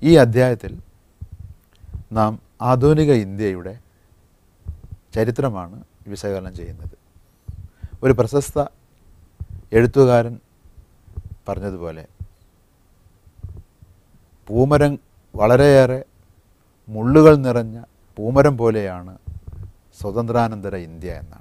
ഈ അധ്യായത്തിൽ നാം ആധുനിക ഇന്ത്യയുടെ ചരിത്രമാണ് വിശകലനം ചെയ്യുന്നത് ഒരു പ്രശസ്ത എഴുത്തുകാരൻ പറഞ്ഞതുപോലെ പൂമരം വളരെയേറെ മുള്ളുകൾ നിറഞ്ഞ പൂമരം പോലെയാണ് സ്വതന്ത്രാനന്തര ഇന്ത്യ എന്നാണ്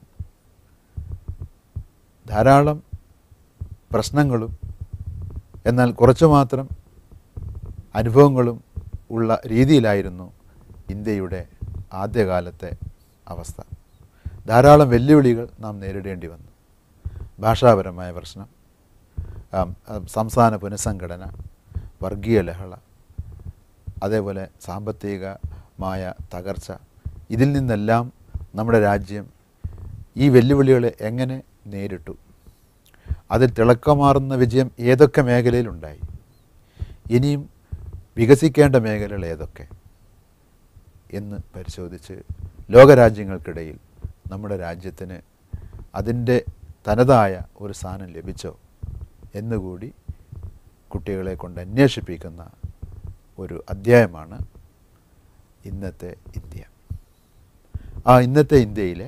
ധാരാളം പ്രശ്നങ്ങളും എന്നാൽ കുറച്ചു മാത്രം അനുഭവങ്ങളും ഉള്ള രീതിയിലായിരുന്നു ഇന്ത്യയുടെ ആദ്യകാലത്തെ അവസ്ഥ ധാരാളം വെല്ലുവിളികൾ നാം നേരിടേണ്ടി വന്നു ഭാഷാപരമായ പ്രശ്നം ആം, ആം, സംസ്ഥാന പുനഃസംഘടന വർഗീയ ലഹള അതേപോലെ സാമ്പത്തികമായ തകർച്ച ഇതിൽ നിന്നെല്ലാം നമ്മുടെ രാജ്യം ഈ വെല്ലുവിളികളെ എങ്ങനെ നേരിട്ടു അതിൽ തിളക്കമാറുന്ന വിജയം ഏതൊക്കെ മേഖലയിലുണ്ടായി ഇനിയും വികസിക്കേണ്ട മേഖലകൾ ഏതൊക്കെ എന്ന് പരിശോധിച്ച് ലോകരാജ്യങ്ങൾക്കിടയിൽ നമ്മുടെ രാജ്യത്തിന് അതിൻ്റെ തനതായ ഒരു സ്ഥാനം ലഭിച്ചോ എന്നുകൂടി കുട്ടികളെ കൊണ്ട് അന്വേഷിപ്പിക്കുന്ന ഒരു അധ്യായമാണ് ഇന്നത്തെ ഇന്ത്യ ആ ഇന്നത്തെ ഇന്ത്യയിലെ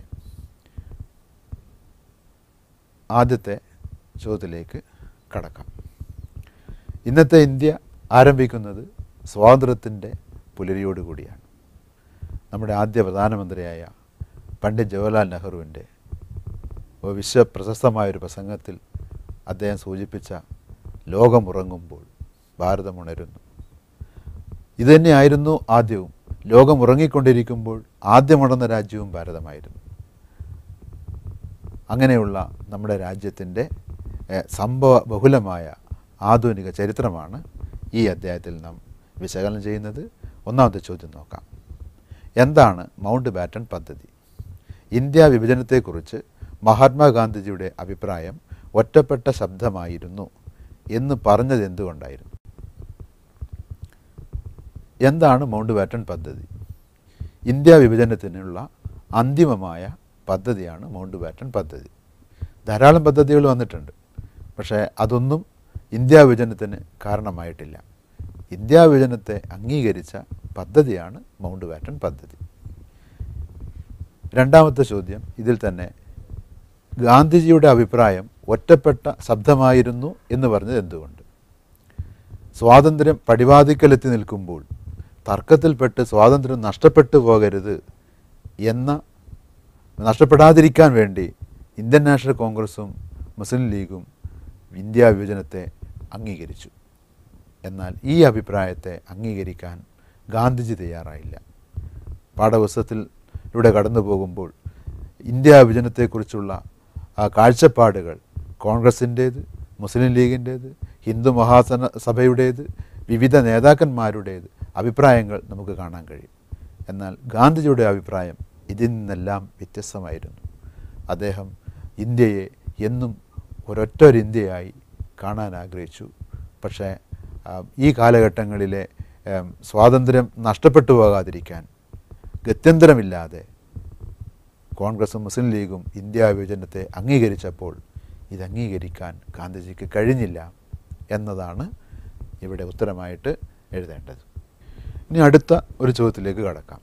ആദ്യത്തെ ചോദ്യത്തിലേക്ക് കടക്കാം ഇന്നത്തെ ഇന്ത്യ ആരംഭിക്കുന്നത് സ്വാതന്ത്ര്യത്തിൻ്റെ പുലരിയോടുകൂടിയാണ് നമ്മുടെ ആദ്യ പ്രധാനമന്ത്രിയായ പണ്ഡിറ്റ് ജവഹർലാൽ നെഹ്റുവിൻ്റെ ഒരു വിശ്വപ്രശസ്തമായൊരു പ്രസംഗത്തിൽ അദ്ദേഹം സൂചിപ്പിച്ച ലോകമുറങ്ങുമ്പോൾ ഭാരതമുണരുന്നു ഇതുതന്നെയായിരുന്നു ആദ്യവും ലോകമുറങ്ങിക്കൊണ്ടിരിക്കുമ്പോൾ ആദ്യമുണർന്ന രാജ്യവും ഭാരതമായിരുന്നു അങ്ങനെയുള്ള നമ്മുടെ രാജ്യത്തിൻ്റെ ഏഹ്, സംഭവ ബഹുലമായ ആധുനിക ചരിത്രമാണ് ഈ അധ്യായത്തിൽ നാം വിശകലനം ചെയ്യുന്നത് ഒന്നാമത്തെ ചോദ്യം നോക്കാം എന്താണ് മൗണ്ട് ബാറ്റൺ പദ്ധതി ഇന്ത്യ വിഭജനത്തെക്കുറിച്ച് മഹാത്മാഗാന്ധിജിയുടെ അഭിപ്രായം ഒറ്റപ്പെട്ട ശബ്ദമായിരുന്നു എന്ന് പറഞ്ഞത് എന്തുകൊണ്ടായിരുന്നു എന്താണ് മൗണ്ട് ബാറ്റൺ പദ്ധതി ഇന്ത്യ വിഭജനത്തിനുള്ള അന്തിമമായ പദ്ധതിയാണ് മൗണ്ട് ബാറ്റൺ പദ്ധതി ധാരാളം പദ്ധതികൾ വന്നിട്ടുണ്ട് പക്ഷേ അതൊന്നും ഇന്ത്യ വിഭജനത്തിന് കാരണമായിട്ടില്ല ഇന്ത്യ വിഭജനത്തെ അംഗീകരിച്ച പദ്ധതിയാണ് മൗണ്ട് ബാറ്റൺ പദ്ധതി രണ്ടാമത്തെ ചോദ്യം ഇതിൽ തന്നെ ഗാന്ധിജിയുടെ അഭിപ്രായം ഒറ്റപ്പെട്ട ശബ്ദമായിരുന്നു എന്ന് പറഞ്ഞത് എന്തുകൊണ്ട് സ്വാതന്ത്ര്യം പടിവാതിക്കലെത്തി നിൽക്കുമ്പോൾ തർക്കത്തിൽപ്പെട്ട് സ്വാതന്ത്ര്യം നഷ്ടപ്പെട്ടു പോകരുത് എന്ന നഷ്ടപ്പെടാതിരിക്കാൻ വേണ്ടി ഇന്ത്യൻ നാഷണൽ കോൺഗ്രസും മുസ്ലിം ലീഗും ഇന്ത്യ വിഭജനത്തെ അംഗീകരിച്ചു എന്നാൽ ഈ അഭിപ്രായത്തെ അംഗീകരിക്കാൻ ഗാന്ധിജി തയ്യാറായില്ല പാഠപുസ്തകത്തിൽ ഇവിടെ കടന്നു പോകുമ്പോൾ ഇന്ത്യ വിഭജനത്തെക്കുറിച്ചുള്ള ആ കാഴ്ചപ്പാടുകൾ കോൺഗ്രസിൻ്റേത് മുസ്ലിം ലീഗിൻ്റേത് ഹിന്ദു മഹാസന സഭയുടേത് വിവിധ നേതാക്കന്മാരുടേത് അഭിപ്രായങ്ങൾ നമുക്ക് കാണാൻ കഴിയും എന്നാൽ ഗാന്ധിജിയുടെ അഭിപ്രായം ഇതിൽ നിന്നെല്ലാം വ്യത്യസ്തമായിരുന്നു അദ്ദേഹം ഇന്ത്യയെ എന്നും ഒരൊറ്റ ഒരു ഇന്ത്യയായി കാണാൻ ആഗ്രഹിച്ചു പക്ഷേ ആ, ഈ കാലഘട്ടങ്ങളിലെ ഏം, സ്വാതന്ത്ര്യം നഷ്ടപ്പെട്ടു പോകാതിരിക്കാൻ ഗത്യന്തരമില്ലാതെ കോൺഗ്രസും മുസ്ലിം ലീഗും ഇന്ത്യ വിഭജനത്തെ അംഗീകരിച്ചപ്പോൾ ഇത് അംഗീകരിക്കാൻ ഗാന്ധിജിക്ക് കഴിഞ്ഞില്ല എന്നതാണ് ഇവിടെ ഉത്തരമായിട്ട് എഴുതേണ്ടത് ഇനി അടുത്ത ഒരു ചോദ്യത്തിലേക്ക് കടക്കാം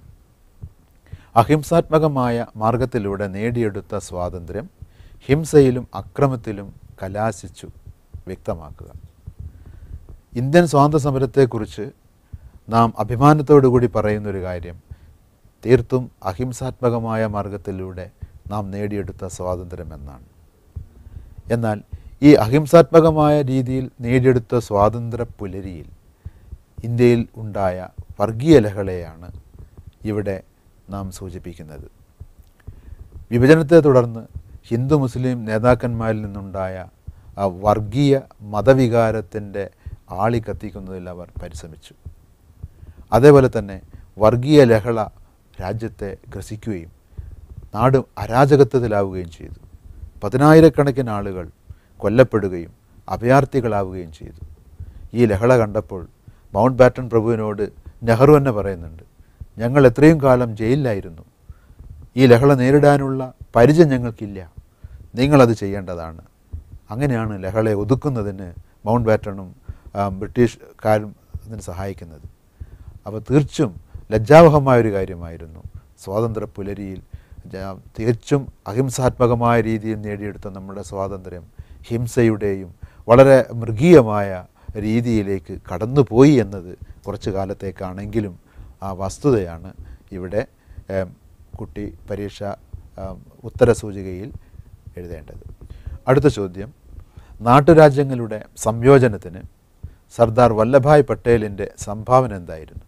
അഹിംസാത്മകമായ മാർഗത്തിലൂടെ നേടിയെടുത്ത സ്വാതന്ത്ര്യം ഹിംസയിലും അക്രമത്തിലും കലാശിച്ചു വ്യക്തമാക്കുക ഇന്ത്യൻ സ്വാതന്ത്ര്യ സമരത്തെക്കുറിച്ച് നാം അഭിമാനത്തോടു കൂടി പറയുന്നൊരു കാര്യം തീർത്തും അഹിംസാത്മകമായ മാർഗത്തിലൂടെ നാം നേടിയെടുത്ത സ്വാതന്ത്ര്യം എന്നാണ് എന്നാൽ ഈ അഹിംസാത്മകമായ രീതിയിൽ നേടിയെടുത്ത സ്വാതന്ത്ര്യ പുലരിയിൽ ഇന്ത്യയിൽ ഉണ്ടായ വർഗീയ ലഹളയാണ് ഇവിടെ നാം സൂചിപ്പിക്കുന്നത് വിഭജനത്തെ തുടർന്ന് ഹിന്ദു മുസ്ലിം നേതാക്കന്മാരിൽ നിന്നുണ്ടായ ആ വർഗീയ മതവികാരത്തിൻ്റെ ആളി കത്തിക്കുന്നതിൽ അവർ പരിശ്രമിച്ചു അതേപോലെ തന്നെ വർഗീയ ലഹള രാജ്യത്തെ ഗ്രസിക്കുകയും നാട് അരാജകത്വത്തിലാവുകയും ചെയ്തു പതിനായിരക്കണക്കിന് ആളുകൾ കൊല്ലപ്പെടുകയും അഭയാർത്ഥികളാവുകയും ചെയ്തു ഈ ലഹള കണ്ടപ്പോൾ മൗണ്ട് ബാറ്റൺ പ്രഭുവിനോട് നെഹ്റു തന്നെ പറയുന്നുണ്ട് ഞങ്ങൾ എത്രയും കാലം ജയിലിലായിരുന്നു ഈ ലഹള നേരിടാനുള്ള പരിചയം ഞങ്ങൾക്കില്ല നിങ്ങളത് ചെയ്യേണ്ടതാണ് അങ്ങനെയാണ് ലഹളയെ ഒതുക്കുന്നതിന് മൗണ്ട് ബാറ്റണും ആ, ബ്രിട്ടീഷുകാരും അതിന് സഹായിക്കുന്നത് അപ്പോൾ തീർച്ചും ലജ്ജാവഹമായ ഒരു കാര്യമായിരുന്നു സ്വാതന്ത്ര്യ പുലരിയിൽ ജ- തികച്ചും അഹിംസാത്മകമായ രീതിയിൽ നേടിയെടുത്ത നമ്മുടെ സ്വാതന്ത്ര്യം ഹിംസയുടെയും വളരെ മൃഗീയമായ രീതിയിലേക്ക് കടന്നുപോയി എന്നത് കുറച്ചു കാലത്തേക്കാണെങ്കിലും ആ വസ്തുതയാണ് ഇവിടെ ഏം, കുട്ടി പരീക്ഷ ആം, ഉത്തരസൂചികയിൽ എഴുതേണ്ടത് അടുത്ത ചോദ്യം നാട്ടുരാജ്യങ്ങളുടെ സംയോജനത്തിന് സർദാർ വല്ലഭായ് പട്ടേലിൻ്റെ സംഭാവന എന്തായിരുന്നു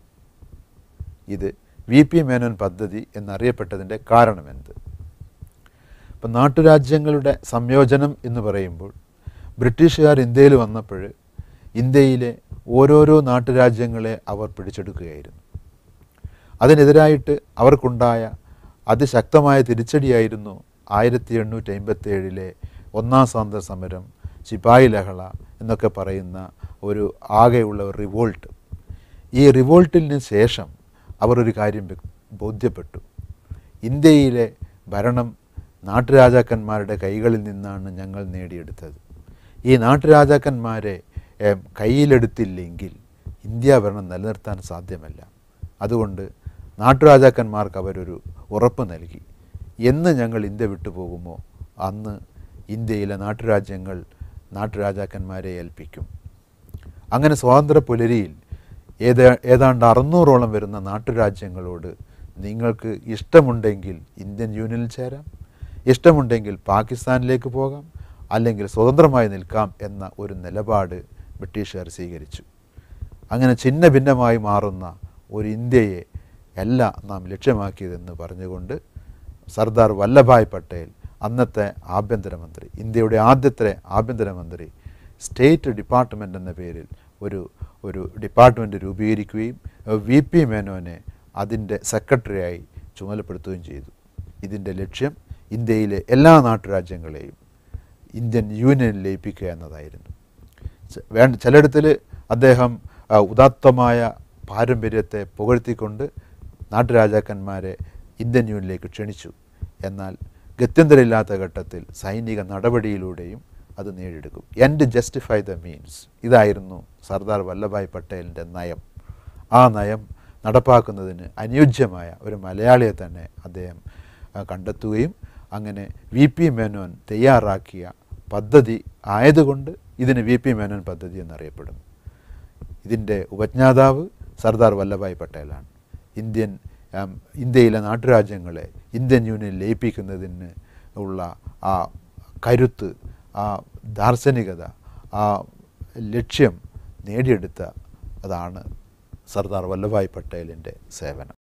ഇത് വി പി മേനോൻ പദ്ധതി എന്നറിയപ്പെട്ടതിൻ്റെ കാരണമെന്ത് ഇപ്പം നാട്ടുരാജ്യങ്ങളുടെ സംയോജനം എന്ന് പറയുമ്പോൾ ബ്രിട്ടീഷുകാർ ഇന്ത്യയിൽ വന്നപ്പോൾ ഇന്ത്യയിലെ ഓരോരോ നാട്ടുരാജ്യങ്ങളെ അവർ പിടിച്ചെടുക്കുകയായിരുന്നു അതിനെതിരായിട്ട് അവർക്കുണ്ടായ അതിശക്തമായ തിരിച്ചടിയായിരുന്നു ആയിരത്തി എണ്ണൂറ്റി അമ്പത്തി ഏഴിലെ ഒന്നാം സ്വാതന്ത്ര്യ സമരം ശിപായി ലഹള എന്നൊക്കെ പറയുന്ന ഒരു ആകെയുള്ള ഒരു റിവോൾട്ട് ഈ റിവോൾട്ടിന് ശേഷം അവർ ഒരു കാര്യം വ്യ- ബോധ്യപ്പെട്ടു ഇന്ത്യയിലെ ഭരണം നാട്ടുരാജാക്കന്മാരുടെ കൈകളിൽ നിന്നാണ് ഞങ്ങൾ നേടിയെടുത്തത് ഈ നാട്ടുരാജാക്കന്മാരെ ഏം, കയ്യിലെടുത്തില്ലെങ്കിൽ ഇന്ത്യ ഭരണം നിലനിർത്താൻ സാധ്യമല്ല അതുകൊണ്ട് നാട്ടുരാജാക്കന്മാർക്ക് അവരൊരു ഉറപ്പ് നൽകി എന്ന് ഞങ്ങൾ ഇന്ത്യ വിട്ടുപോകുമോ അന്ന് ഇന്ത്യയിലെ നാട്ടുരാജ്യങ്ങൾ നാട്ടുരാജാക്കന്മാരെ ഏൽപ്പിക്കും അങ്ങനെ സ്വാതന്ത്ര്യ പുലരിയിൽ ഏത് ഏതാണ്ട് അറുന്നൂറോളം വരുന്ന നാട്ടുരാജ്യങ്ങളോട് നിങ്ങൾക്ക് ഇഷ്ടമുണ്ടെങ്കിൽ ഇന്ത്യൻ യൂണിയനിൽ ചേരാം ഇഷ്ടമുണ്ടെങ്കിൽ പാകിസ്ഥാനിലേക്ക് പോകാം അല്ലെങ്കിൽ സ്വതന്ത്രമായി നിൽക്കാം എന്ന ഒരു നിലപാട് ബ്രിട്ടീഷുകാർ സ്വീകരിച്ചു അങ്ങനെ ഛിന്ന ഭിന്നമായി മാറുന്ന ഒരു ഇന്ത്യയെ അല്ല നാം ലക്ഷ്യമാക്കിയതെന്ന് പറഞ്ഞുകൊണ്ട് സർദാർ വല്ലഭായ് പട്ടേൽ അന്നത്തെ ആഭ്യന്തരമന്ത്രി ഇന്ത്യയുടെ ആദ്യത്തെ ആഭ്യന്തരമന്ത്രി സ്റ്റേറ്റ് ഡിപ്പാർട്ട്മെൻ്റ് എന്ന പേരിൽ ഒരു ഒരു ഡിപ്പാർട്ട്മെൻറ്റ് രൂപീകരിക്കുകയും വി പി മേനോനെ അതിൻ്റെ സെക്രട്ടറിയായി ചുമതലപ്പെടുത്തുകയും ചെയ്തു ഇതിൻ്റെ ലക്ഷ്യം ഇന്ത്യയിലെ എല്ലാ നാട്ടുരാജ്യങ്ങളെയും ഇന്ത്യൻ യൂണിയനിൽ ലയിപ്പിക്കുക എന്നതായിരുന്നു ച- വേണ്ട ചിലയിടത്തിൽ അദ്ദേഹം ആ, ഉദാത്തമായ പാരമ്പര്യത്തെ പുകഴ്ത്തിക്കൊണ്ട് നാട്ടുരാജാക്കന്മാരെ ഇന്ത്യൻ യൂണിയനിലേക്ക് ക്ഷണിച്ചു എന്നാൽ ഗത്യന്തരമില്ലാത്ത ഘട്ടത്തിൽ സൈനിക നടപടിയിലൂടെയും അത് നേടിയെടുക്കും എൻഡ് ജസ്റ്റിഫൈ ദ മീൻസ് ഇതായിരുന്നു സർദാർ വല്ലഭായ് പട്ടേലിൻ്റെ നയം ആ നയം നടപ്പാക്കുന്നതിന് അനുയോജ്യമായ ഒരു മലയാളിയെ തന്നെ അദ്ദേഹം ആ, കണ്ടെത്തുകയും അങ്ങനെ വി പി മേനോൻ തയ്യാറാക്കിയ പദ്ധതി ആയതുകൊണ്ട് ഇതിന് വി പി മേനോൻ പദ്ധതി എന്നറിയപ്പെടുന്നു ഇതിൻ്റെ ഉപജ്ഞാതാവ് സർദാർ വല്ലഭായ് പട്ടേലാണ് ഇന്ത്യൻ ആം, ഇന്ത്യയിലെ നാട്ടുരാജ്യങ്ങളെ ഇന്ത്യൻ യൂണിയൻ ലയിപ്പിക്കുന്നതിന് ഉള്ള ആ കരുത്ത് ആ ദാർശനികത ആ ലക്ഷ്യം നേടിയെടുത്ത അതാണ് സർദാർ വല്ലഭായ് പട്ടേലിൻ്റെ സേവനം